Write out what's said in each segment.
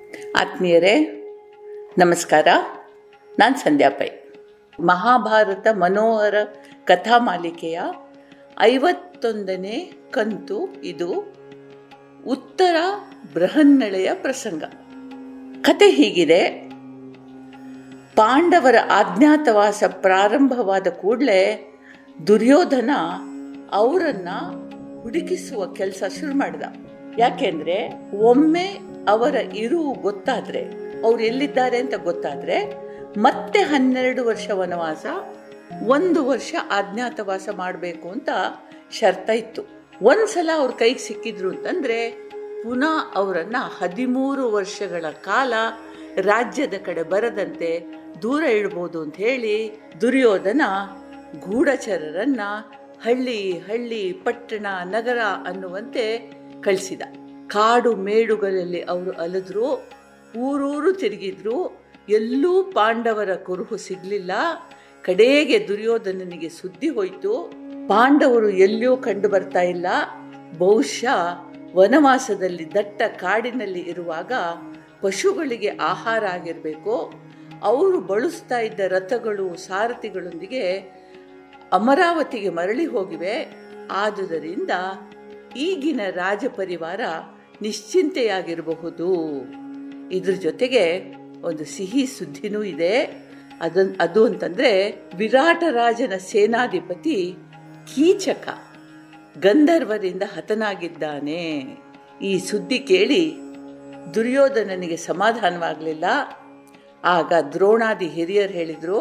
ಆತ್ಮೀಯರೇ ನಮಸ್ಕಾರ ನಾನು ಸಂಧ್ಯಾ ಪೈ ಮಹಾಭಾರತ ಮನೋಹರ ಕಥಾಮಾಲಿಕೆಯ ಐವತ್ತೊಂದನೇ ಕಂತು ಇದು ಉತ್ತರ ಬೃಹನ್ನಳೆಯ ಪ್ರಸಂಗ ಕತೆ ಹೀಗಿದೆ ಪಾಂಡವರ ಅಜ್ಞಾತವಾಸ ಪ್ರಾರಂಭವಾದ ಕೂಡಲೇ ದುರ್ಯೋಧನ ಅವರನ್ನ ಹುಡುಕಿಸುವ ಕೆಲಸ ಶುರು ಮಾಡಿದ ಯಾಕೆಂದ್ರೆ ಒಮ್ಮೆ ಅವರ ಇರುವು ಗೊತ್ತಾದ್ರೆ ಅವ್ರು ಎಲ್ಲಿದ್ದಾರೆ ಅಂತ ಗೊತ್ತಾದ್ರೆ ಮತ್ತೆ ಹನ್ನೆರಡು ವರ್ಷ ವನವಾಸ ಒಂದು ವರ್ಷ ಅಜ್ಞಾತವಾಸ ಮಾಡಬೇಕು ಅಂತ ಶರ್ತ ಇತ್ತು ಒಂದ್ಸಲ ಅವ್ರ ಕೈಗೆ ಸಿಕ್ಕಿದ್ರು ಅಂತಂದ್ರೆ ಪುನಃ ಅವರನ್ನ ಹದಿಮೂರು ವರ್ಷಗಳ ಕಾಲ ರಾಜ್ಯದ ಕಡೆ ಬರದಂತೆ ದೂರ ಇಡ್ಬೋದು ಅಂತ ಹೇಳಿ ದುರ್ಯೋಧನ ಗೂಢಚರರನ್ನ ಹಳ್ಳಿ ಹಳ್ಳಿ ಪಟ್ಟಣ ನಗರ ಅನ್ನುವಂತೆ ಕಳಿಸಿದ ಕಾಡು ಮೇಡುಗಳಲ್ಲಿ ಅವರು ಅಲೆದ್ರು ಊರೂರು ತಿರುಗಿದ್ರು ಎಲ್ಲೂ ಪಾಂಡವರ ಕುರುಹು ಸಿಗ್ಲಿಲ್ಲ ಕಡೆಗೆ ದುರ್ಯೋಧನನಿಗೆ ಸುದ್ದಿ ಹೋಯ್ತು ಪಾಂಡವರು ಎಲ್ಲಿಯೂ ಕಂಡು ಬರ್ತಾ ಇಲ್ಲ ಬಹುಶಃ ವನವಾಸದಲ್ಲಿ ದಟ್ಟ ಕಾಡಿನಲ್ಲಿ ಇರುವಾಗ ಪಶುಗಳಿಗೆ ಆಹಾರ ಆಗಿರಬೇಕು ಅವರು ಬಳಸ್ತಾ ಇದ್ದ ರಥಗಳು ಸಾರಥಿಗಳೊಂದಿಗೆ ಅಮರಾವತಿಗೆ ಮರಳಿ ಹೋಗಿವೆ ಆದುದರಿಂದ ಈಗಿನ ರಾಜಪರಿವಾರ ನಿಶ್ಚಿಂತೆಯಾಗಿರಬಹುದು ಇದ್ರ ಜೊತೆಗೆ ಒಂದು ಸಿಹಿ ಸುದ್ದಿನೂ ಇದೆ ಅದನ್ ಅದು ಅಂತಂದ್ರೆ ವಿರಾಟ ರಾಜನ ಸೇನಾಧಿಪತಿ ಕೀಚಕ ಗಂಧರ್ವರಿಂದ ಹತನಾಗಿದ್ದಾನೆ ಈ ಸುದ್ದಿ ಕೇಳಿ ದುರ್ಯೋಧನನಿಗೆ ಸಮಾಧಾನವಾಗಲಿಲ್ಲ ಆಗ ದ್ರೋಣಾದಿ ಹಿರಿಯರು ಹೇಳಿದ್ರು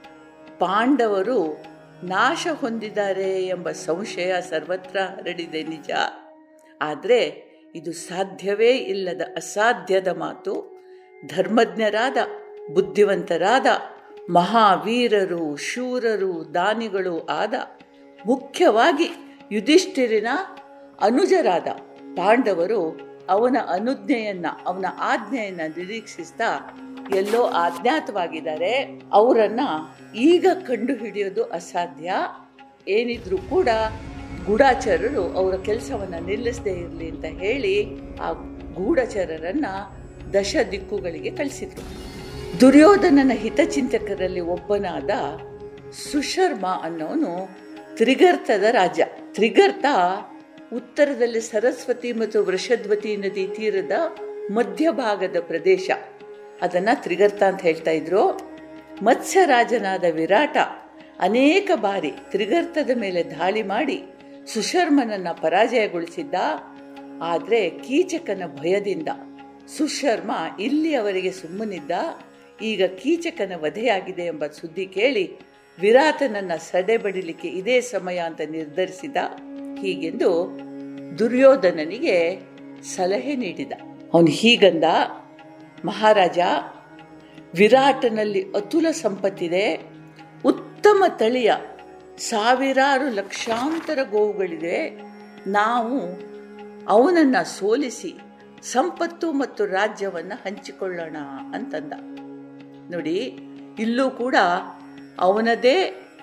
ಪಾಂಡವರು ನಾಶ ಹೊಂದಿದ್ದಾರೆ ಎಂಬ ಸಂಶಯ ಸರ್ವತ್ರ ಹರಡಿದೆ ನಿಜ ಆದರೆ ಇದು ಸಾಧ್ಯವೇ ಇಲ್ಲದ ಅಸಾಧ್ಯದ ಮಾತು ಧರ್ಮಜ್ಞರಾದ ಬುದ್ಧಿವಂತರಾದ ಮಹಾವೀರರು ಶೂರರು ದಾನಿಗಳು ಆದ ಮುಖ್ಯವಾಗಿ ಯುಧಿಷ್ಠಿರಿನ ಅನುಜರಾದ ಪಾಂಡವರು ಅವನ ಅನುಜ್ಞೆಯನ್ನ ಅವನ ಆಜ್ಞೆಯನ್ನ ನಿರೀಕ್ಷಿಸ್ತಾ ಎಲ್ಲೋ ಅಜ್ಞಾತವಾಗಿದ್ದಾರೆ ಅವರನ್ನ ಈಗ ಕಂಡು ಹಿಡಿಯೋದು ಅಸಾಧ್ಯ ಏನಿದ್ರು ಕೂಡ ಗೂಢಾಚಾರರು ಅವರ ಕೆಲಸವನ್ನ ನಿಲ್ಲಿಸದೇ ಇರಲಿ ಅಂತ ಹೇಳಿ ಆ ಗೂಢಚಾರರನ್ನ ದಶ ದಿಕ್ಕುಗಳಿಗೆ ಕಳಿಸಿದ್ರು ದುರ್ಯೋಧನನ ಹಿತಚಿಂತಕರಲ್ಲಿ ಒಬ್ಬನಾದ ಸುಶರ್ಮ ಅನ್ನೋನು ತ್ರಿಗರ್ತದ ರಾಜ ತ್ರಿಗರ್ತ ಉತ್ತರದಲ್ಲಿ ಸರಸ್ವತಿ ಮತ್ತು ವೃಷದ್ವತಿ ನದಿ ತೀರದ ಮಧ್ಯಭಾಗದ ಪ್ರದೇಶ ಅದನ್ನ ತ್ರಿಗರ್ತ ಅಂತ ಹೇಳ್ತಾ ಇದ್ರು ಮತ್ಸ್ಯರಾಜನಾದ ವಿರಾಟ ಅನೇಕ ಬಾರಿ ತ್ರಿಗರ್ತದ ಮೇಲೆ ದಾಳಿ ಮಾಡಿ ಸುಶರ್ಮನನ್ನ ಪರಾಜಯಗೊಳಿಸಿದ್ದ ಆದರೆ ಕೀಚಕನ ಭಯದಿಂದ ಸುಶರ್ಮ ಇಲ್ಲಿಯವರೆಗೆ ಸುಮ್ಮನಿದ್ದ ಈಗ ಕೀಚಕನ ವಧೆಯಾಗಿದೆ ಎಂಬ ಸುದ್ದಿ ಕೇಳಿ ವಿರಾಟನನ್ನ ಸಡೆ ಬಡಿಲಿಕ್ಕೆ ಇದೇ ಸಮಯ ಅಂತ ನಿರ್ಧರಿಸಿದ ಹೀಗೆಂದು ದುರ್ಯೋಧನನಿಗೆ ಸಲಹೆ ನೀಡಿದ ಅವನು ಹೀಗಂದ ಮಹಾರಾಜ ವಿರಾಟನಲ್ಲಿ ಅತುಲ ಸಂಪತ್ತಿದೆ ಉತ್ತಮ ತಳಿಯ ಸಾವಿರಾರು ಲಕ್ಷಾಂತರ ಗೋವುಗಳಿದೆ ನಾವು ಅವನನ್ನ ಸೋಲಿಸಿ ಸಂಪತ್ತು ಮತ್ತು ರಾಜ್ಯವನ್ನು ಹಂಚಿಕೊಳ್ಳೋಣ ಅಂತಂದ ನೋಡಿ ಇಲ್ಲೂ ಕೂಡ ಅವನದೇ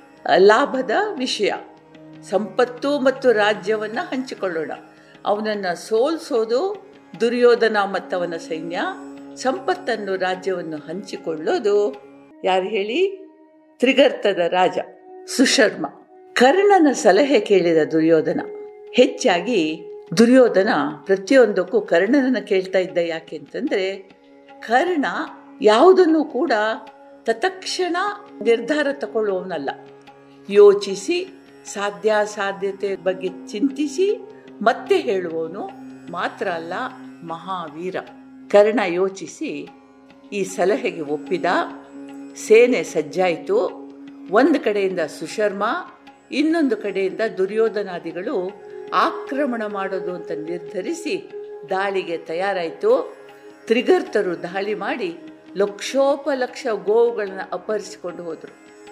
ಲಾಭದ ವಿಷಯ ಸಂಪತ್ತು ಮತ್ತು ರಾಜ್ಯವನ್ನು ಹಂಚಿಕೊಳ್ಳೋಣ ಅವನನ್ನು ಸೋಲ್ಸೋದು ದುರ್ಯೋಧನ ಮತ್ತವನ ಸೈನ್ಯ ಸಂಪತ್ತನ್ನು ರಾಜ್ಯವನ್ನು ಹಂಚಿಕೊಳ್ಳೋದು ಯಾರು ಹೇಳಿ ತ್ರಿಗರ್ತದ ರಾಜ ಸುಶರ್ಮ ಕರ್ಣನ ಸಲಹೆ ಕೇಳಿದ ದುರ್ಯೋಧನ ಹೆಚ್ಚಾಗಿ ದುರ್ಯೋಧನ ಪ್ರತಿಯೊಂದಕ್ಕೂ ಕರ್ಣನನ್ನ ಕೇಳ್ತಾ ಇದ್ದ ಯಾಕೆ ಅಂತಂದ್ರೆ ಕರ್ಣ ಯಾವುದನ್ನು ಕೂಡ ತತ್ಕ್ಷಣ ನಿರ್ಧಾರ ತಗೊಳ್ಳುವವನಲ್ಲ ಯೋಚಿಸಿ ಸಾಧ್ಯಾಸಾಧ್ಯತೆ ಬಗ್ಗೆ ಚಿಂತಿಸಿ ಮತ್ತೆ ಹೇಳುವವನು ಮಾತ್ರ ಅಲ್ಲ ಮಹಾವೀರ ಕರ್ಣ ಯೋಚಿಸಿ ಈ ಸಲಹೆಗೆ ಒಪ್ಪಿದ ಸೇನೆ ಸಜ್ಜಾಯಿತು ಒಂದು ಕಡೆಯಿಂದ ಸುಶರ್ಮ ಇನ್ನೊಂದು ಕಡೆಯಿಂದ ದುರ್ಯೋಧನಾದಿಗಳು ಆಕ್ರಮಣ ಮಾಡೋದು ಅಂತ ನಿರ್ಧರಿಸಿ ದಾಳಿಗೆ ತಯಾರಾಯಿತು ತ್ರಿಗರ್ತರು ದಾಳಿ ಮಾಡಿ ಲಕ್ಷೋಪಲಕ್ಷ ಗೋವುಗಳನ್ನು ಅಪಹರಿಸಿಕೊಂಡು ಹೋದರು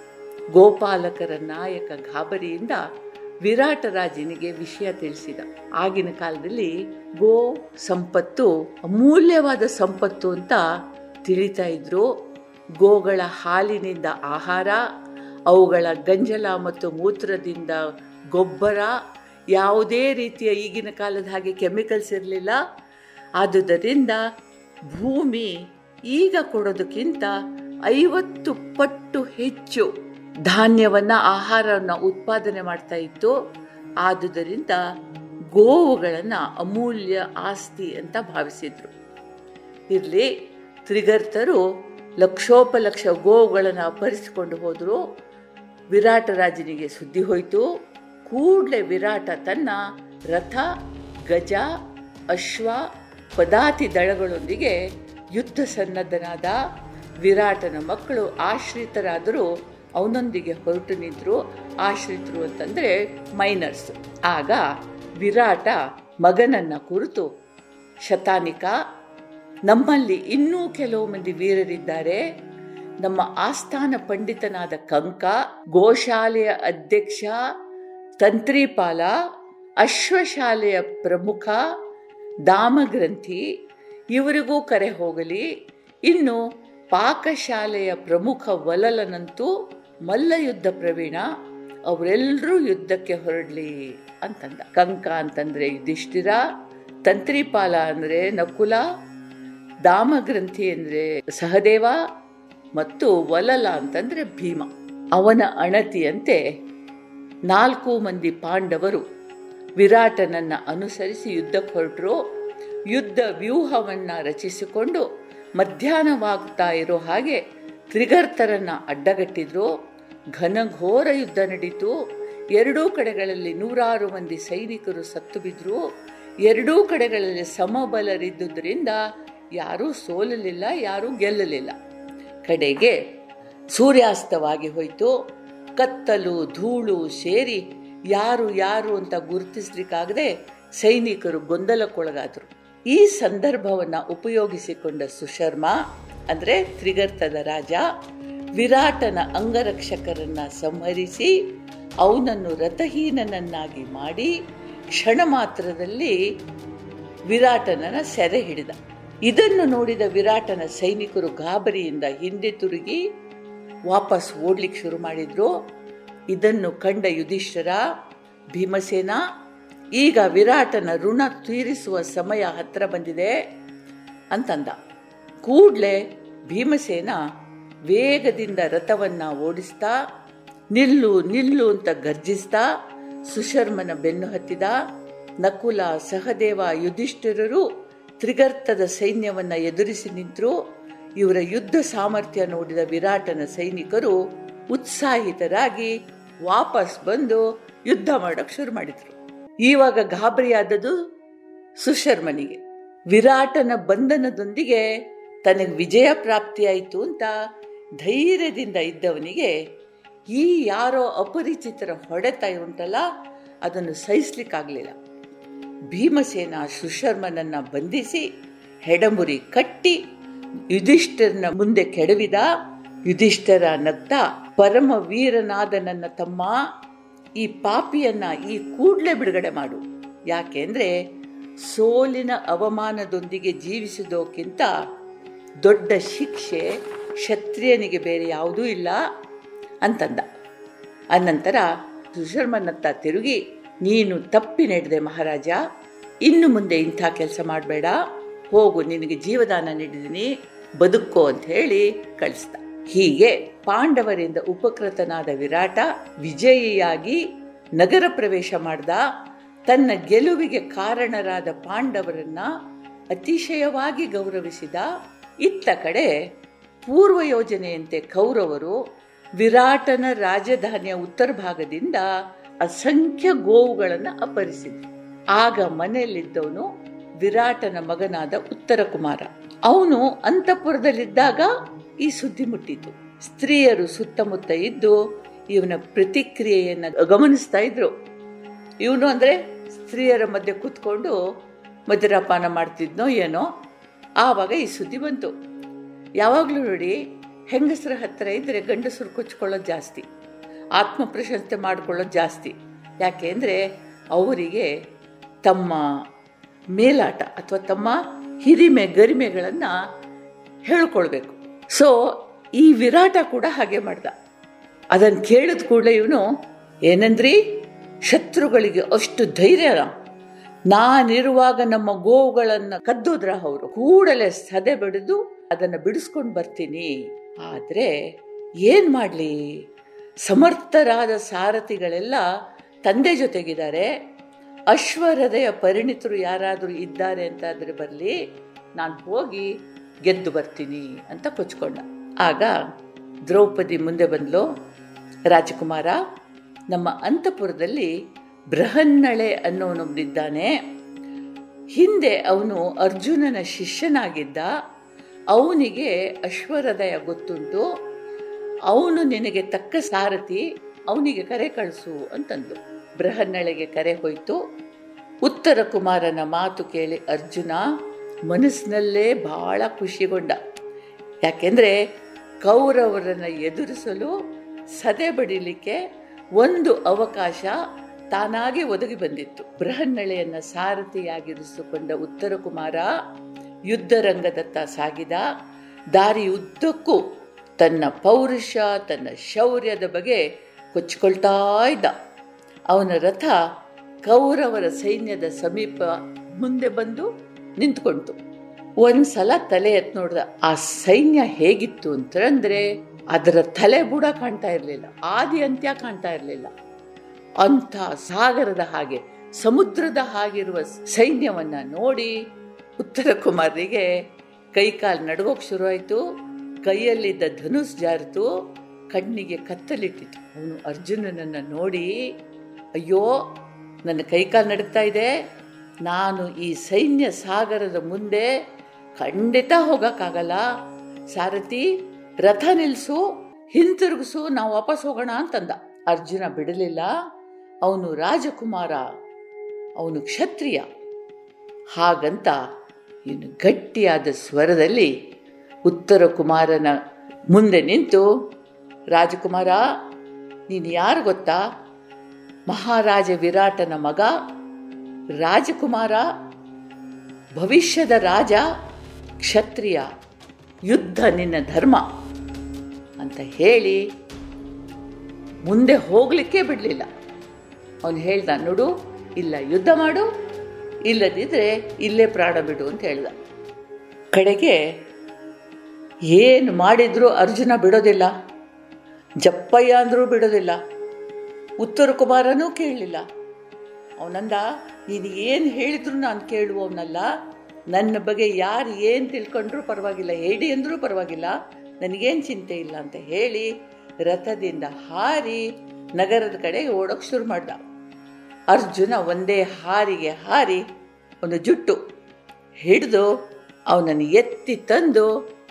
ಗೋಪಾಲಕರ ನಾಯಕ ಗಾಬರಿಯಿಂದ ವಿರಾಟ ರಾಜನಿಗೆ ವಿಷಯ ತಿಳಿಸಿದ ಆಗಿನ ಕಾಲದಲ್ಲಿ ಗೋ ಸಂಪತ್ತು ಅಮೂಲ್ಯವಾದ ಸಂಪತ್ತು ಅಂತ ತಿಳಿತಾ ಇದ್ರು ಗೋಗಳ ಹಾಲಿನಿಂದ ಆಹಾರ ಅವುಗಳ ಗಂಜಲ ಮತ್ತು ಮೂತ್ರದಿಂದ ಗೊಬ್ಬರ ಯಾವುದೇ ರೀತಿಯ ಈಗಿನ ಕಾಲದ ಹಾಗೆ ಕೆಮಿಕಲ್ಸ್ ಇರಲಿಲ್ಲ ಆದುದರಿಂದ ಭೂಮಿ ಈಗ ಕೊಡೋದಕ್ಕಿಂತ ಐವತ್ತು ಪಟ್ಟು ಹೆಚ್ಚು ಧಾನ್ಯವನ್ನ ಆಹಾರವನ್ನ ಉತ್ಪಾದನೆ ಮಾಡ್ತಾ ಇತ್ತು ಆದುದರಿಂದ ಗೋವುಗಳನ್ನ ಅಮೂಲ್ಯ ಆಸ್ತಿ ಅಂತ ಭಾವಿಸಿದ್ರು ಇರಲಿ ತ್ರಿಗರ್ತರು ಲಕ್ಷೋಪಲಕ್ಷ ಗೋವುಗಳನ್ನು ಅಪಹರಿಸಿಕೊಂಡು ಹೋದರು ವಿರಾಟ ರಾಜನಿಗೆ ಸುದ್ದಿ ಹೋಯಿತು ಕೂಡಲೇ ವಿರಾಟ ತನ್ನ ರಥ ಗಜ ಅಶ್ವ ಪದಾತಿ ದಳಗಳೊಂದಿಗೆ ಯುದ್ಧ ಸನ್ನದ್ಧನಾದ ವಿರಾಟನ ಮಕ್ಕಳು ಆಶ್ರಿತರಾದರೂ ಅವನೊಂದಿಗೆ ಹೊರಟು ನಿಂತರು ಆಶ್ರಿತರು ಅಂತಂದ್ರೆ ಮೈನರ್ಸ್ ಆಗ ವಿರಾಟ ಮಗನನ್ನ ಕುರಿತು ಶತಾನಿಕ ನಮ್ಮಲ್ಲಿ ಇನ್ನೂ ಕೆಲವು ಮಂದಿ ವೀರರಿದ್ದಾರೆ ನಮ್ಮ ಆಸ್ಥಾನ ಪಂಡಿತನಾದ ಕಂಕ ಗೋಶಾಲೆಯ ಅಧ್ಯಕ್ಷ ತಂತ್ರಿಪಾಲ ಅಶ್ವಶಾಲೆಯ ಪ್ರಮುಖ ದಾಮಗ್ರಂಥಿ ಇವರಿಗೂ ಕರೆ ಹೋಗಲಿ ಇನ್ನು ಪಾಕಶಾಲೆಯ ಪ್ರಮುಖ ವಲಲನಂತೂ ಮಲ್ಲಯುದ್ಧ ಪ್ರವೀಣ ಅವರೆಲ್ಲರೂ ಯುದ್ಧಕ್ಕೆ ಹೊರಡ್ಲಿ ಅಂತಂದ ಕಂಕ ಅಂತಂದ್ರೆ ಯುಧಿಷ್ಠಿರ ತಂತ್ರಿಪಾಲ ಅಂದ್ರೆ ನಕುಲ ದಾಮಗ್ರಂಥಿ ಅಂದ್ರೆ ಸಹದೇವ ಮತ್ತು ವಲಲ ಅಂತಂದ್ರೆ ಭೀಮ ಅವನ ಅಣತಿಯಂತೆ ನಾಲ್ಕು ಮಂದಿ ಪಾಂಡವರು ವಿರಾಟನನ್ನ ಅನುಸರಿಸಿ ಯುದ್ಧಕ್ಕೆ ಹೊರಟರು ಯುದ್ಧ ವ್ಯೂಹವನ್ನ ರಚಿಸಿಕೊಂಡು ಮಧ್ಯಾಹ್ನವಾಗ್ತಾ ಇರೋ ಹಾಗೆ ತ್ರಿಗರ್ತರನ್ನ ಅಡ್ಡಗಟ್ಟಿದ್ರು ಘನಘೋರ ಯುದ್ಧ ನಡೀತು ಎರಡೂ ಕಡೆಗಳಲ್ಲಿ ನೂರಾರು ಮಂದಿ ಸೈನಿಕರು ಸತ್ತು ಬಿದ್ರು ಎರಡೂ ಕಡೆಗಳಲ್ಲಿ ಸಮಬಲರಿದ್ದುದರಿಂದ ಯಾರೂ ಸೋಲಲಿಲ್ಲ ಯಾರೂ ಗೆಲ್ಲಲಿಲ್ಲ ಕಡೆಗೆ ಸೂರ್ಯಾಸ್ತವಾಗಿ ಹೋಯಿತು ಕತ್ತಲು ಧೂಳು ಸೇರಿ ಯಾರು ಯಾರು ಅಂತ ಗುರುತಿಸ್ಲಿಕ್ಕಾಗದೆ ಸೈನಿಕರು ಗೊಂದಲಕ್ಕೊಳಗಾದರು ಈ ಸಂದರ್ಭವನ್ನ ಉಪಯೋಗಿಸಿಕೊಂಡ ಸುಶರ್ಮ ಅಂದ್ರೆ ತ್ರಿಗರ್ತದ ರಾಜ ವಿರಾಟನ ಅಂಗರಕ್ಷಕರನ್ನ ಸಂಹರಿಸಿ ಅವನನ್ನು ರಥಹೀನನನ್ನಾಗಿ ಮಾಡಿ ಕ್ಷಣ ಮಾತ್ರದಲ್ಲಿ ವಿರಾಟನನ್ನ ಸೆರೆ ಹಿಡಿದ ಇದನ್ನು ನೋಡಿದ ವಿರಾಟನ ಸೈನಿಕರು ಗಾಬರಿಯಿಂದ ಹಿಂದೆ ತಿರುಗಿ ವಾಪಸ್ ಓಡ್ಲಿಕ್ಕೆ ಶುರು ಮಾಡಿದ್ರು ಇದನ್ನು ಕಂಡ ಯುಧಿಷ್ಠರ ಭೀಮಸೇನ ಈಗ ವಿರಾಟನ ಋಣ ತೀರಿಸುವ ಸಮಯ ಹತ್ರ ಬಂದಿದೆ ಅಂತಂದ ಕೂಡ್ಲೆ ಭೀಮಸೇನ ವೇಗದಿಂದ ರಥವನ್ನ ಓಡಿಸ್ತಾ ನಿಲ್ಲು ನಿಲ್ಲು ಅಂತ ಗರ್ಜಿಸ್ತಾ ಸುಶರ್ಮನ ಬೆನ್ನು ಹತ್ತಿದ ನಕುಲ ಸಹದೇವ ಯುಧಿಷ್ಠಿರರು ತ್ರಿಗರ್ತದ ಸೈನ್ಯವನ್ನ ಎದುರಿಸಿ ನಿಂತರು ಇವರ ಯುದ್ಧ ಸಾಮರ್ಥ್ಯ ನೋಡಿದ ವಿರಾಟನ ಸೈನಿಕರು ಉತ್ಸಾಹಿತರಾಗಿ ವಾಪಸ್ ಬಂದು ಯುದ್ಧ ಮಾಡಕ್ ಶುರು ಮಾಡಿದ್ರು ಇವಾಗ ಗಾಬರಿಯಾದದು ಸುಶರ್ಮನಿಗೆ ವಿರಾಟನ ಬಂಧನದೊಂದಿಗೆ ತನಗೆ ವಿಜಯ ಪ್ರಾಪ್ತಿಯಾಯಿತು ಅಂತ ಧೈರ್ಯದಿಂದ ಇದ್ದವನಿಗೆ ಈ ಯಾರೋ ಅಪರಿಚಿತರ ಹೊಡೆತ ಉಂಟಲ್ಲ ಅದನ್ನು ಸಹಿಸ್ಲಿಕ್ಕಾಗಲಿಲ್ಲ ಭೀಮಸೇನ ಸುಶರ್ಮನನ್ನ ಬಂಧಿಸಿ ಹೆಡಮುರಿ ಕಟ್ಟಿ ಯುಧಿಷ್ಠರನ ಮುಂದೆ ಕೆಡವಿದ ಯುಧಿಷ್ಠರ ನಗ್ತ ಪರಮ ವೀರನಾದ ನನ್ನ ತಮ್ಮ ಈ ಪಾಪಿಯನ್ನ ಈ ಕೂಡ್ಲೆ ಬಿಡುಗಡೆ ಮಾಡು ಯಾಕೆಂದ್ರೆ ಸೋಲಿನ ಅವಮಾನದೊಂದಿಗೆ ಜೀವಿಸುವುದಕ್ಕಿಂತ ದೊಡ್ಡ ಶಿಕ್ಷೆ ಕ್ಷತ್ರಿಯನಿಗೆ ಬೇರೆ ಯಾವುದೂ ಇಲ್ಲ ಅಂತಂದ ಅನಂತರ ಸುಶರ್ಮನತ್ತ ತಿರುಗಿ ನೀನು ತಪ್ಪಿ ನಡೆದೆ ಮಹಾರಾಜ ಇನ್ನು ಮುಂದೆ ಇಂಥ ಕೆಲಸ ಮಾಡಬೇಡ ಹೋಗು ನಿನಗೆ ಜೀವದಾನ ನೀಡಿದ್ದೀನಿ ಬದುಕೋ ಅಂತ ಹೇಳಿ ಕಳಿಸ್ದ ಹೀಗೆ ಪಾಂಡವರಿಂದ ಉಪಕೃತನಾದ ವಿರಾಟ ವಿಜಯಿಯಾಗಿ ನಗರ ಪ್ರವೇಶ ಮಾಡ್ದ ತನ್ನ ಗೆಲುವಿಗೆ ಕಾರಣರಾದ ಪಾಂಡವರನ್ನ ಅತಿಶಯವಾಗಿ ಗೌರವಿಸಿದ ಇತ್ತ ಕಡೆ ಪೂರ್ವ ಯೋಜನೆಯಂತೆ ಕೌರವರು ವಿರಾಟನ ರಾಜಧಾನಿಯ ಉತ್ತರ ಭಾಗದಿಂದ ಅಸಂಖ್ಯ ಗೋವುಗಳನ್ನು ಅಪಹರಿಸಿದ್ರು ಆಗ ಮನೆಯಲ್ಲಿದ್ದವನು ವಿರಾಟನ ಮಗನಾದ ಉತ್ತರ ಕುಮಾರ ಅವನು ಅಂತಃಪುರದಲ್ಲಿದ್ದಾಗ ಈ ಸುದ್ದಿ ಮುಟ್ಟಿತು ಸ್ತ್ರೀಯರು ಸುತ್ತಮುತ್ತ ಇದ್ದು ಇವನ ಪ್ರತಿಕ್ರಿಯೆಯನ್ನ ಗಮನಿಸ್ತಾ ಇದ್ರು ಇವನು ಅಂದ್ರೆ ಸ್ತ್ರೀಯರ ಮಧ್ಯೆ ಕೂತ್ಕೊಂಡು ಮದ್ಯಪಾನ ಮಾಡ್ತಿದ್ನೋ ಏನೋ ಆವಾಗ ಈ ಸುದ್ದಿ ಬಂತು ಯಾವಾಗಲೂ ನೋಡಿ ಹೆಂಗಸರ ಹತ್ತಿರ ಇದ್ರೆ ಗಂಡಸರು ಕೊಚ್ಕೊಳ್ಳೋದು ಜಾಸ್ತಿ ಆತ್ಮ ಪ್ರಶಂಸೆ ಮಾಡ್ಕೊಳ್ಳೋದು ಜಾಸ್ತಿ ಯಾಕೆಂದರೆ ಅವರಿಗೆ ತಮ್ಮ ಮೇಲಾಟ ಅಥವಾ ತಮ್ಮ ಹಿರಿಮೆ ಗರಿಮೆಗಳನ್ನು ಹೇಳ್ಕೊಳ್ಬೇಕು ಸೊ ಈ ವಿರಾಟ ಕೂಡ ಹಾಗೆ ಮಾಡ್ದ ಅದನ್ನು ಕೇಳಿದ ಕೂಡಲೇ ಇವನು ಏನಂದ್ರಿ ಶತ್ರುಗಳಿಗೆ ಅಷ್ಟು ಧೈರ್ಯನ ನಾನಿರುವಾಗ ನಮ್ಮ ಗೋವುಗಳನ್ನ ಕದ್ದೋದ್ರ ಅವರು ಕೂಡಲೇ ಸದೆ ಬಡಿದು ಅದನ್ನ ಬಿಡಿಸ್ಕೊಂಡು ಬರ್ತೀನಿ ಆದ್ರೆ ಏನ್ ಮಾಡ್ಲಿ ಸಮರ್ಥರಾದ ಸಾರಥಿಗಳೆಲ್ಲ ತಂದೆ ಜೊತೆಗಿದ್ದಾರೆ ಅಶ್ವಹೃದಯ ಪರಿಣಿತರು ಯಾರಾದರೂ ಇದ್ದಾರೆ ಅಂತಾದ್ರೆ ಬರಲಿ ನಾನು ಹೋಗಿ ಗೆದ್ದು ಬರ್ತೀನಿ ಅಂತ ಕೊಚ್ಕೊಂಡ ಆಗ ದ್ರೌಪದಿ ಮುಂದೆ ಬಂದ್ಲು ರಾಜಕುಮಾರ ನಮ್ಮ ಅಂತಪುರದಲ್ಲಿ ಬೃಹನ್ನಳೆ ಅನ್ನೋನೊಬ್ಬನಿದ್ದಾನೆ ಹಿಂದೆ ಅವನು ಅರ್ಜುನನ ಶಿಷ್ಯನಾಗಿದ್ದ ಅವನಿಗೆ ಅಶ್ವಹೃದಯ ಗೊತ್ತುಂಟು ಅವನು ನಿನಗೆ ತಕ್ಕ ಸಾರಥಿ ಅವನಿಗೆ ಕರೆ ಕಳಿಸು ಅಂತಂದು ಬೃಹನ್ನಳೆಗೆ ಕರೆ ಹೋಯ್ತು ಉತ್ತರ ಕುಮಾರನ ಮಾತು ಕೇಳಿ ಅರ್ಜುನ ಮನಸ್ಸಿನಲ್ಲೇ ಬಹಳ ಖುಷಿಗೊಂಡ ಯಾಕೆಂದ್ರೆ ಕೌರವರನ್ನ ಎದುರಿಸಲು ಸದೆ ಬಡಿಲಿಕ್ಕೆ ಒಂದು ಅವಕಾಶ ತಾನಾಗಿ ಒದಗಿ ಬಂದಿತ್ತು ಬೃಹನ್ನಳೆಯನ್ನ ಸಾರಥಿಯಾಗಿರಿಸಿಕೊಂಡ ಉತ್ತರ ಕುಮಾರ ಯುದ್ಧರಂಗದತ್ತ ಸಾಗಿದ ದಾರಿ ಉದ್ದಕ್ಕೂ ತನ್ನ ಪೌರುಷ ತನ್ನ ಶೌರ್ಯದ ಬಗ್ಗೆ ಕೊಚ್ಚಿಕೊಳ್ತಾ ಇದ್ದ ಅವನ ರಥ ಕೌರವರ ಸೈನ್ಯದ ಸಮೀಪ ಮುಂದೆ ಬಂದು ನಿಂತ್ಕೊಂತು ಒಂದ್ಸಲ ತಲೆ ಎತ್ ನೋಡ್ದ ಆ ಸೈನ್ಯ ಹೇಗಿತ್ತು ಅಂತಂದ್ರೆ ಅದರ ತಲೆ ಬುಡ ಕಾಣ್ತಾ ಇರಲಿಲ್ಲ ಆದಿ ಅಂತ್ಯ ಕಾಣ್ತಾ ಇರಲಿಲ್ಲ ಅಂಥ ಸಾಗರದ ಹಾಗೆ ಸಮುದ್ರದ ಹಾಗಿರುವ ಸೈನ್ಯವನ್ನ ನೋಡಿ ಉತ್ತರ ಕುಮಾರಿಗೆ ಕೈಕಾಲು ನಡುಗೋಕ್ ಶುರುವಾಯಿತು ಕೈಯಲ್ಲಿದ್ದ ಧನುಸ್ ಜಾರಿತು ಕಣ್ಣಿಗೆ ಕತ್ತಲಿಟ್ಟಿತು ಅವನು ಅರ್ಜುನನನ್ನ ನೋಡಿ ಅಯ್ಯೋ ನನ್ನ ಕೈಕಾಲು ನಡುಗ್ತಾ ಇದೆ ನಾನು ಈ ಸೈನ್ಯ ಸಾಗರದ ಮುಂದೆ ಖಂಡಿತ ಹೋಗಕ್ಕಾಗಲ್ಲ ಸಾರಥಿ ರಥ ನಿಲ್ಸು ಹಿಂತಿರುಗಿಸು ನಾವು ವಾಪಸ್ ಹೋಗೋಣ ಅಂತಂದ ಅರ್ಜುನ ಬಿಡಲಿಲ್ಲ ಅವನು ರಾಜಕುಮಾರ ಅವನು ಕ್ಷತ್ರಿಯ ಹಾಗಂತ ಇನ್ನು ಗಟ್ಟಿಯಾದ ಸ್ವರದಲ್ಲಿ ಉತ್ತರ ಕುಮಾರನ ಮುಂದೆ ನಿಂತು ರಾಜಕುಮಾರ ನೀನು ಯಾರು ಗೊತ್ತಾ ಮಹಾರಾಜ ವಿರಾಟನ ಮಗ ರಾಜಕುಮಾರ ಭವಿಷ್ಯದ ರಾಜ ಕ್ಷತ್ರಿಯ ಯುದ್ಧ ನಿನ್ನ ಧರ್ಮ ಅಂತ ಹೇಳಿ ಮುಂದೆ ಹೋಗ್ಲಿಕ್ಕೆ ಬಿಡಲಿಲ್ಲ ಅವನು ಹೇಳ್ದ ನೋಡು ಇಲ್ಲ ಯುದ್ಧ ಮಾಡು ಇಲ್ಲದಿದ್ರೆ ಇಲ್ಲೇ ಪ್ರಾಣ ಬಿಡು ಅಂತ ಹೇಳ್ದ ಕಡೆಗೆ ಏನು ಮಾಡಿದ್ರು ಅರ್ಜುನ ಬಿಡೋದಿಲ್ಲ ಜಪ್ಪಯ್ಯ ಅಂದ್ರೂ ಬಿಡೋದಿಲ್ಲ ಉತ್ತರ ಕುಮಾರನೂ ಕೇಳಲಿಲ್ಲ ಅವನಂದ ನೀನು ಏನು ಹೇಳಿದ್ರು ನಾನು ಕೇಳುವವನಲ್ಲ ನನ್ನ ಬಗ್ಗೆ ಯಾರು ಏನು ತಿಳ್ಕೊಂಡ್ರೂ ಪರವಾಗಿಲ್ಲ ಹೇಳಿ ಅಂದ್ರೂ ಪರವಾಗಿಲ್ಲ ನನಗೇನು ಚಿಂತೆ ಇಲ್ಲ ಅಂತ ಹೇಳಿ ರಥದಿಂದ ಹಾರಿ ನಗರದ ಕಡೆಗೆ ಓಡೋಕೆ ಶುರು ಮಾಡ್ದ ಅರ್ಜುನ ಒಂದೇ ಹಾರಿಗೆ ಹಾರಿ ಒಂದು ಜುಟ್ಟು ಹಿಡಿದು ಅವನನ್ನು ಎತ್ತಿ ತಂದು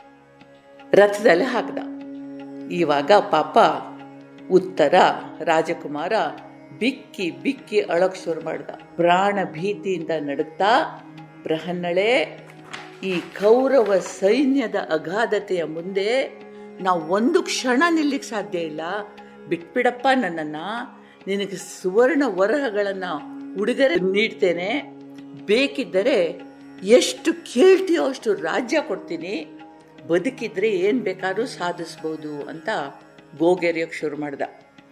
ರಥದಲ್ಲಿ ಹಾಕ್ದ ಇವಾಗ ಪಾಪ ಉತ್ತರ ರಾಜಕುಮಾರ ಬಿಕ್ಕಿ ಬಿಕ್ಕಿ ಅಳಕ್ ಶುರು ಮಾಡ್ದ ಪ್ರಾಣ ಭೀತಿಯಿಂದ ನಡುತ್ತಾ ಬೃಹನ್ನಳೆ ಈ ಕೌರವ ಸೈನ್ಯದ ಅಗಾಧತೆಯ ಮುಂದೆ ನಾವು ಒಂದು ಕ್ಷಣ ನಿಲ್ಲಿಕ್ಕೆ ಸಾಧ್ಯ ಇಲ್ಲ ಬಿಟ್ಬಿಡಪ್ಪ ನನ್ನನ್ನ ನಿನಗೆ ಸುವರ್ಣ ವರಹಗಳನ್ನು ಉಡುಗೊರೆ ನೀಡ್ತೇನೆ ಬೇಕಿದ್ದರೆ ಎಷ್ಟು ಕೇಳ್ತೀಯೋ ಅಷ್ಟು ರಾಜ್ಯ ಕೊಡ್ತೀನಿ ಬದುಕಿದ್ರೆ ಏನು ಬೇಕಾದ್ರೂ ಸಾಧಿಸ್ಬೋದು ಅಂತ ಗೋಗೆರೆಯೋಕ್ಕೆ ಶುರು ಮಾಡ್ದ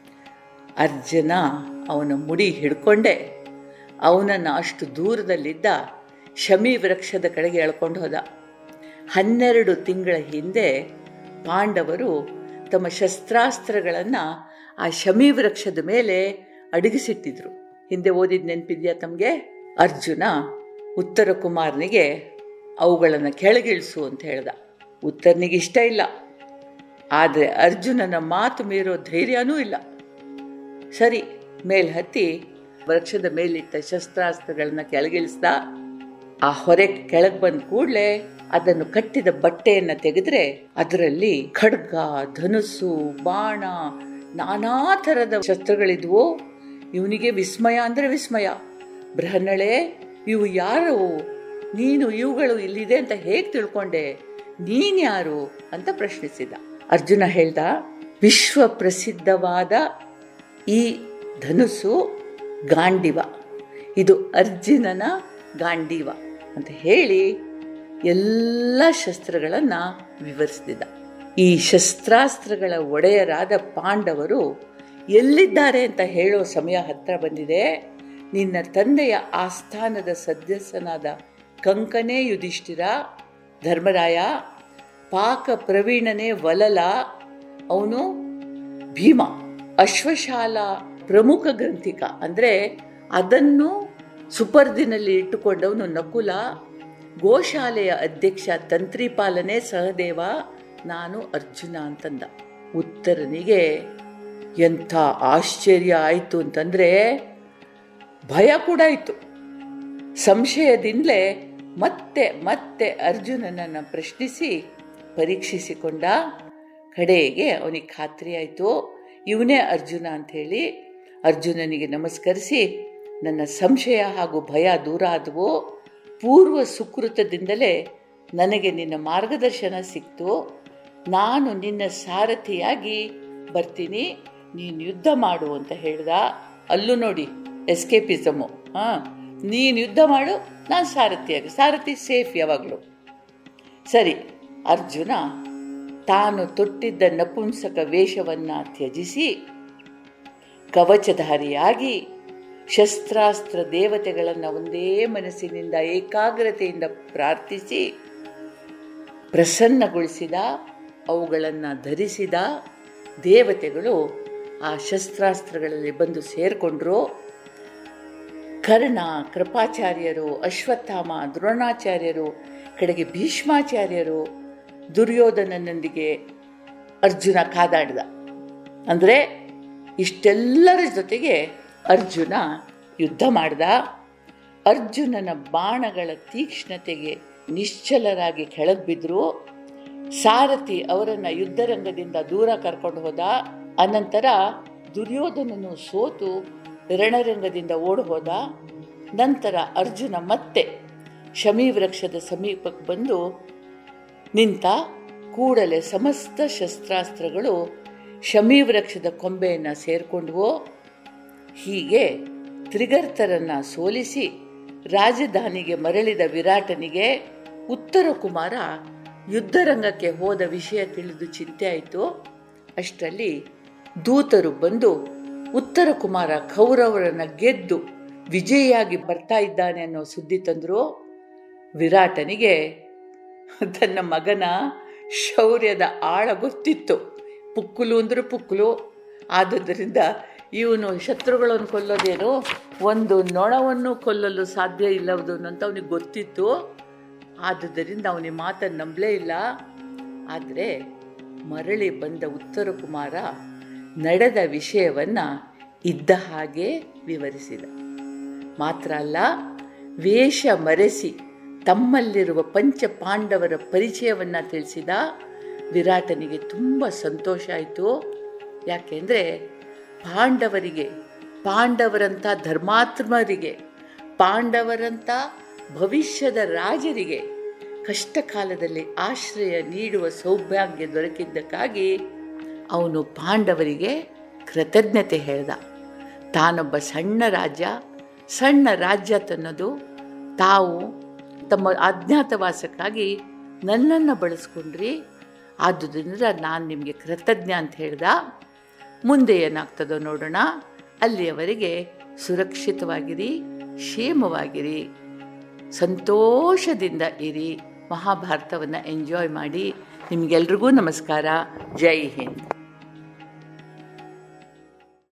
ಅರ್ಜುನ ಅವನ ಮುಡಿ ಹಿಡ್ಕೊಂಡೆ ಅವನನ್ನು ಅಷ್ಟು ದೂರದಲ್ಲಿದ್ದ ಶಮಿ ವೃಕ್ಷದ ಕಡೆಗೆ ಎಳ್ಕೊಂಡು ಹೋದ ಹನ್ನೆರಡು ತಿಂಗಳ ಹಿಂದೆ ಪಾಂಡವರು ತಮ್ಮ ಶಸ್ತ್ರಾಸ್ತ್ರಗಳನ್ನು ಆ ಶಮಿ ವೃಕ್ಷದ ಮೇಲೆ ಅಡಗಿಸಿಟ್ಟಿದ್ರು ಹಿಂದೆ ಓದಿದ ನೆನಪಿದ್ಯಾ ತಮಗೆ ಅರ್ಜುನ ಉತ್ತರ ಕುಮಾರನಿಗೆ ಅವುಗಳನ್ನು ಕೆಳಗಿಳಿಸು ಅಂತ ಹೇಳ್ದ ಉತ್ತರನಿಗೆ ಇಷ್ಟ ಇಲ್ಲ ಆದರೆ ಅರ್ಜುನನ ಮಾತು ಮೀರೋ ಧೈರ್ಯನೂ ಇಲ್ಲ ಸರಿ ಮೇಲ್ ಹತ್ತಿ ವೃಕ್ಷದ ಮೇಲಿಟ್ಟ ಶಸ್ತ್ರಾಸ್ತ್ರಗಳನ್ನ ಕೆಳಗಿಳಿಸ್ದ ಆ ಹೊರೆ ಕೆಳಗೆ ಬಂದ ಕೂಡಲೇ ಅದನ್ನು ಕಟ್ಟಿದ ಬಟ್ಟೆಯನ್ನ ತೆಗೆದ್ರೆ ಅದರಲ್ಲಿ ಖಡ್ಗ ಧನುಸ್ಸು ಬಾಣ ನಾನಾ ಥರದ ಶಸ್ತ್ರಗಳಿದ್ವು ಇವನಿಗೆ ವಿಸ್ಮಯ ಅಂದ್ರೆ ವಿಸ್ಮಯ ಬೃಹನ್ನಳೆ ಇವು ಯಾರು ನೀನು ಇವುಗಳು ಇಲ್ಲಿದೆ ಅಂತ ಹೇಗೆ ತಿಳ್ಕೊಂಡೆ ನೀನ್ ಯಾರು ಅಂತ ಪ್ರಶ್ನಿಸಿದ ಅರ್ಜುನ ಹೇಳ್ದ ವಿಶ್ವ ಪ್ರಸಿದ್ಧವಾದ ಈ ಧನುಸ್ಸು ಗಾಂಡಿವ ಇದು ಅರ್ಜುನನ ಗಾಂಡೀವ ಅಂತ ಹೇಳಿ ಎಲ್ಲ ಶಸ್ತ್ರಗಳನ್ನು ವಿವರಿಸ್ತಿದ್ದ ಈ ಶಸ್ತ್ರಾಸ್ತ್ರಗಳ ಒಡೆಯರಾದ ಪಾಂಡವರು ಎಲ್ಲಿದ್ದಾರೆ ಅಂತ ಹೇಳೋ ಸಮಯ ಹತ್ರ ಬಂದಿದೆ ನಿನ್ನ ತಂದೆಯ ಆಸ್ಥಾನದ ಸದಸ್ಯನಾದ ಕಂಕನೇ ಯುಧಿಷ್ಠಿರ ಧರ್ಮರಾಯ ಪಾಕ ಪ್ರವೀಣನೇ ವಲಲ ಅವನು ಭೀಮ ಅಶ್ವಶಾಲ ಪ್ರಮುಖ ಗ್ರಂಥಿಕ ಅಂದರೆ ಅದನ್ನು ಸುಪರ್ದಿನಲ್ಲಿ ಇಟ್ಟುಕೊಂಡವನು ನಕುಲ ಗೋಶಾಲೆಯ ಅಧ್ಯಕ್ಷ ತಂತ್ರಿಪಾಲನೆ ಸಹದೇವ ನಾನು ಅರ್ಜುನ ಅಂತಂದ ಉತ್ತರನಿಗೆ ಎಂಥ ಆಶ್ಚರ್ಯ ಆಯಿತು ಅಂತಂದರೆ ಭಯ ಕೂಡ ಆಯಿತು ಸಂಶಯದಿಂದಲೇ ಮತ್ತೆ ಮತ್ತೆ ಅರ್ಜುನನನ್ನು ಪ್ರಶ್ನಿಸಿ ಪರೀಕ್ಷಿಸಿಕೊಂಡ ಕಡೆಗೆ ಅವನಿಗೆ ಖಾತ್ರಿ ಆಯಿತು ಇವನೇ ಅರ್ಜುನ ಅಂಥೇಳಿ ಅರ್ಜುನನಿಗೆ ನಮಸ್ಕರಿಸಿ ನನ್ನ ಸಂಶಯ ಹಾಗೂ ಭಯ ದೂರ ಆದವು ಪೂರ್ವ ಸುಕೃತದಿಂದಲೇ ನನಗೆ ನಿನ್ನ ಮಾರ್ಗದರ್ಶನ ಸಿಕ್ತು ನಾನು ನಿನ್ನ ಸಾರಥಿಯಾಗಿ ಬರ್ತೀನಿ ನೀನು ಯುದ್ಧ ಮಾಡು ಅಂತ ಹೇಳ್ದ ಅಲ್ಲೂ ನೋಡಿ ಎಸ್ಕೇಪಿಸಮು ಹಾಂ ನೀನು ಯುದ್ಧ ಮಾಡು ನಾನು ಸಾರಥಿಯಾಗಿ ಸಾರಥಿ ಸೇಫ್ ಯಾವಾಗಲೂ ಸರಿ ಅರ್ಜುನ ತಾನು ತೊಟ್ಟಿದ್ದ ನಪುಂಸಕ ವೇಷವನ್ನು ತ್ಯಜಿಸಿ ಕವಚಧಾರಿಯಾಗಿ ಶಸ್ತ್ರಾಸ್ತ್ರ ದೇವತೆಗಳನ್ನು ಒಂದೇ ಮನಸ್ಸಿನಿಂದ ಏಕಾಗ್ರತೆಯಿಂದ ಪ್ರಾರ್ಥಿಸಿ ಪ್ರಸನ್ನಗೊಳಿಸಿದ ಅವುಗಳನ್ನು ಧರಿಸಿದ ದೇವತೆಗಳು ಆ ಶಸ್ತ್ರಾಸ್ತ್ರಗಳಲ್ಲಿ ಬಂದು ಸೇರಿಕೊಂಡ್ರು ಕರ್ಣ ಕೃಪಾಚಾರ್ಯರು ಅಶ್ವತ್ಥಾಮ ದ್ರೋಣಾಚಾರ್ಯರು ಕಡೆಗೆ ಭೀಷ್ಮಾಚಾರ್ಯರು ದುರ್ಯೋಧನನೊಂದಿಗೆ ಅರ್ಜುನ ಕಾದಾಡಿದ ಅಂದರೆ ಇಷ್ಟೆಲ್ಲರ ಜೊತೆಗೆ ಅರ್ಜುನ ಯುದ್ಧ ಮಾಡ್ದ ಅರ್ಜುನನ ಬಾಣಗಳ ತೀಕ್ಷ್ಣತೆಗೆ ನಿಶ್ಚಲರಾಗಿ ಕೆಳಗೆ ಬಿದ್ದರು ಸಾರಥಿ ಅವರನ್ನು ಯುದ್ಧರಂಗದಿಂದ ದೂರ ಕರ್ಕೊಂಡು ಹೋದ ಅನಂತರ ದುರ್ಯೋಧನನು ಸೋತು ರಣರಂಗದಿಂದ ಓಡಿ ಹೋದ ನಂತರ ಅರ್ಜುನ ಮತ್ತೆ ಶಮಿ ವೃಕ್ಷದ ಸಮೀಪಕ್ಕೆ ಬಂದು ನಿಂತ ಕೂಡಲೇ ಸಮಸ್ತ ಶಸ್ತ್ರಾಸ್ತ್ರಗಳು ಶಮಿ ವೃಕ್ಷದ ಕೊಂಬೆಯನ್ನು ಸೇರಿಕೊಂಡ್ವು ಹೀಗೆ ತ್ರಿಗರ್ತರನ್ನ ಸೋಲಿಸಿ ರಾಜಧಾನಿಗೆ ಮರಳಿದ ವಿರಾಟನಿಗೆ ಉತ್ತರ ಕುಮಾರ ಯುದ್ಧರಂಗಕ್ಕೆ ಹೋದ ವಿಷಯ ತಿಳಿದು ಚಿಂತೆ ಆಯಿತು ಅಷ್ಟರಲ್ಲಿ ದೂತರು ಬಂದು ಉತ್ತರ ಕುಮಾರ ಕೌರವರನ್ನ ಗೆದ್ದು ವಿಜಯಿಯಾಗಿ ಬರ್ತಾ ಇದ್ದಾನೆ ಅನ್ನೋ ಸುದ್ದಿ ತಂದರು ವಿರಾಟನಿಗೆ ತನ್ನ ಮಗನ ಶೌರ್ಯದ ಆಳ ಗೊತ್ತಿತ್ತು ಪುಕ್ಕುಲು ಅಂದ್ರೆ ಪುಕ್ಕುಲು ಆದುದರಿಂದ ಇವನು ಶತ್ರುಗಳನ್ನು ಕೊಲ್ಲೋದೇನು ಒಂದು ನೊಣವನ್ನು ಕೊಲ್ಲಲು ಸಾಧ್ಯ ಇಲ್ಲವುದು ಅಂತ ಅವನಿಗೆ ಗೊತ್ತಿತ್ತು ಆದುದರಿಂದ ಅವನಿಗೆ ಮಾತನ್ನು ನಂಬಲೇ ಇಲ್ಲ ಆದರೆ ಮರಳಿ ಬಂದ ಉತ್ತರ ಕುಮಾರ ನಡೆದ ವಿಷಯವನ್ನು ಇದ್ದ ಹಾಗೆ ವಿವರಿಸಿದ ಮಾತ್ರ ಅಲ್ಲ ವೇಷ ಮರೆಸಿ ತಮ್ಮಲ್ಲಿರುವ ಪಂಚ ಪಾಂಡವರ ಪರಿಚಯವನ್ನು ತಿಳಿಸಿದ ವಿರಾಟನಿಗೆ ತುಂಬ ಸಂತೋಷ ಆಯಿತು ಯಾಕೆಂದರೆ ಪಾಂಡವರಿಗೆ ಪಾಂಡವರಂಥ ಧರ್ಮಾತ್ಮರಿಗೆ ಪಾಂಡವರಂಥ ಭವಿಷ್ಯದ ರಾಜರಿಗೆ ಕಷ್ಟ ಕಾಲದಲ್ಲಿ ಆಶ್ರಯ ನೀಡುವ ಸೌಭಾಗ್ಯ ದೊರಕಿದ್ದಕ್ಕಾಗಿ ಅವನು ಪಾಂಡವರಿಗೆ ಕೃತಜ್ಞತೆ ಹೇಳ್ದ ತಾನೊಬ್ಬ ಸಣ್ಣ ರಾಜ್ಯ ಸಣ್ಣ ರಾಜ್ಯ ತನ್ನದು ತಾವು ತಮ್ಮ ಅಜ್ಞಾತವಾಸಕ್ಕಾಗಿ ನನ್ನನ್ನು ಬಳಸ್ಕೊಂಡ್ರಿ ಆದುದರಿಂದ ನಾನು ನಿಮಗೆ ಕೃತಜ್ಞ ಅಂತ ಹೇಳ್ದ ಮುಂದೆ ಏನಾಗ್ತದೋ ನೋಡೋಣ ಅಲ್ಲಿಯವರೆಗೆ ಸುರಕ್ಷಿತವಾಗಿರಿ ಕ್ಷೇಮವಾಗಿರಿ ಸಂತೋಷದಿಂದ ಇರಿ ಮಹಾಭಾರತವನ್ನು ಎಂಜಾಯ್ ಮಾಡಿ ನಿಮಗೆಲ್ರಿಗೂ ನಮಸ್ಕಾರ ಜೈ ಹಿಂದ್